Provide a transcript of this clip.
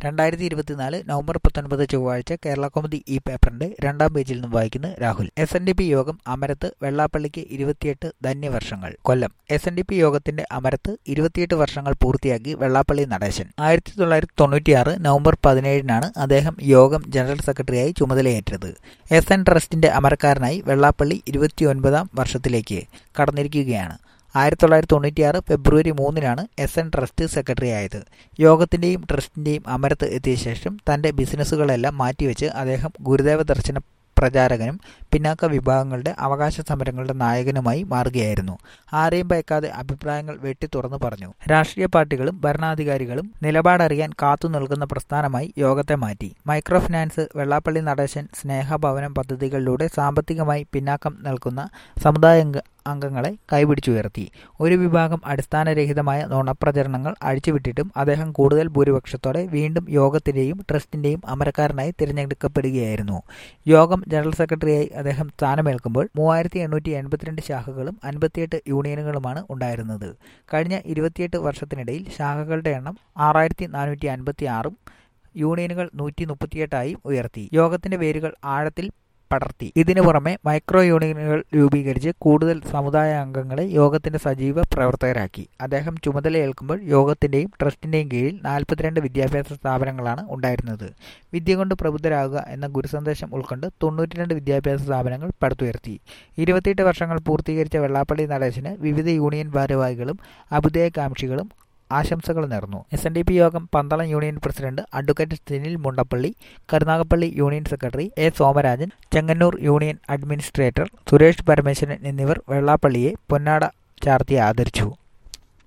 രണ്ടായിരത്തി ഇരുപത്തിനാല് നവംബർ പത്തൊൻപത് ചൊവ്വാഴ്ച കേരള കോമഡി ഈ പേപ്പറിന്റെ രണ്ടാം പേജിൽ നിന്നും വായിക്കുന്ന Rahul S N D P യോഗം അമരത്ത് വെള്ളാപ്പള്ളിക്ക് ഇരുപത്തിയെട്ട് ധന്യവർഷങ്ങൾ Kollam S N D P യോഗത്തിന്റെ അമരത്ത് ഇരുപത്തിയെട്ട് വർഷങ്ങൾ പൂർത്തിയാക്കി വെള്ളാപ്പള്ളി നടേശൻ ആയിരത്തി തൊള്ളായിരത്തി തൊണ്ണൂറ്റിയാറ് നവംബർ പതിനേഴിനാണ് അദ്ദേഹം യോഗം ജനറൽ സെക്രട്ടറിയായി ചുമതലയേറ്റത് എസ് എൻ ട്രസ്റ്റിന്റെ അമരക്കാരനായി വെള്ളാപ്പള്ളി ഇരുപത്തിയൊൻപതാം വർഷത്തിലേക്ക് കടന്നിരിക്കുകയാണ് ആയിരത്തി തൊള്ളായിരത്തി തൊണ്ണൂറ്റിയാറ് ഫെബ്രുവരി മൂന്നിനാണ് എസ് എൻ ട്രസ്റ്റ് സെക്രട്ടറി ആയത് യോഗത്തിന്റെയും ട്രസ്റ്റിന്റെയും അമരത്ത് എത്തിയ ശേഷം തന്റെ ബിസിനസ്സുകളെല്ലാം മാറ്റിവെച്ച് അദ്ദേഹം ഗുരുദേവ ദർശന പ്രചാരകനും പിന്നാക്ക വിഭാഗങ്ങളുടെ അവകാശ സമരങ്ങളുടെ നായകനുമായി മാറുകയായിരുന്നു ആരെയും ഭയക്കാതെ അഭിപ്രായങ്ങൾ വെട്ടി തുറന്നു പറഞ്ഞു രാഷ്ട്രീയ പാർട്ടികളും ഭരണാധികാരികളും നിലപാടറിയാൻ കാത്തു നിൽക്കുന്ന പ്രസ്ഥാനമായി യോഗത്തെ മാറ്റി മൈക്രോ ഫിനാൻസ് വെള്ളാപ്പള്ളി നടേശൻ സ്നേഹഭവനം പദ്ധതികളിലൂടെ സാമ്പത്തികമായി പിന്നാക്കം നിൽക്കുന്ന സമുദായ അംഗങ്ങളെ കൈപിടിച്ചുയർത്തി ഒരു വിഭാഗം അടിസ്ഥാനരഹിതമായ നുണപ്രചരണങ്ങൾ അഴിച്ചുവിട്ടിട്ടും അദ്ദേഹം കൂടുതൽ ഭൂരിപക്ഷത്തോടെ വീണ്ടും യോഗത്തിന്റെയും ട്രസ്റ്റിന്റെയും അമരക്കാരനായി തിരഞ്ഞെടുക്കപ്പെടുകയായിരുന്നു യോഗം ജനറൽ സെക്രട്ടറിയായി അദ്ദേഹം സ്ഥാനമേൽക്കുമ്പോൾ മൂവായിരത്തി എണ്ണൂറ്റി എൺപത്തിരണ്ട് ശാഖകളും അൻപത്തിയെട്ട് യൂണിയനുകളുമാണ് ഉണ്ടായിരുന്നത് കഴിഞ്ഞ ഇരുപത്തിയെട്ട് വർഷത്തിനിടയിൽ ശാഖകളുടെ എണ്ണം ആറായിരത്തി നാനൂറ്റി അൻപത്തി ആറും യൂണിയനുകൾ നൂറ്റി മുപ്പത്തിയെട്ടായും ഉയർത്തി യോഗത്തിന്റെ വേരുകൾ ആഴത്തിൽ പടർത്തി ഇതിനു പുറമെ മൈക്രോ യൂണിയനുകൾ രൂപീകരിച്ച് കൂടുതൽ സമുദായ അംഗങ്ങളെ യോഗത്തിന്റെ സജീവ പ്രവർത്തകരാക്കി അദ്ദേഹം ചുമതലയേൽക്കുമ്പോൾ യോഗത്തിന്റെയും ട്രസ്റ്റിന്റെയും കീഴിൽ നാൽപ്പത്തിരണ്ട് വിദ്യാഭ്യാസ സ്ഥാപനങ്ങളാണ് ഉണ്ടായിരുന്നത് വിദ്യ കൊണ്ട് പ്രബുദ്ധരാകുക എന്ന ഗുരുസന്ദേശം ഉൾക്കൊണ്ട് തൊണ്ണൂറ്റിരണ്ട് വിദ്യാഭ്യാസ സ്ഥാപനങ്ങൾ പടുത്തുയർത്തി ഇരുപത്തിയെട്ട് വർഷങ്ങൾ പൂർത്തീകരിച്ച വെള്ളാപ്പള്ളി നടേശന് വിവിധ യൂണിയൻ ഭാരവാഹികളും അഭുദയകാംക്ഷികളും ആശംസകൾ നേർന്നു എസ് എൻ ഡി പി യോഗം Pandalam union president advocate Sunil Mundappally Karunagappally union secretary A Somarajan Chengannur union administrator Suresh Parameswaran എന്നിവർ വെള്ളാപ്പള്ളിയെ പൊന്നാട ചാർത്തി ആദരിച്ചു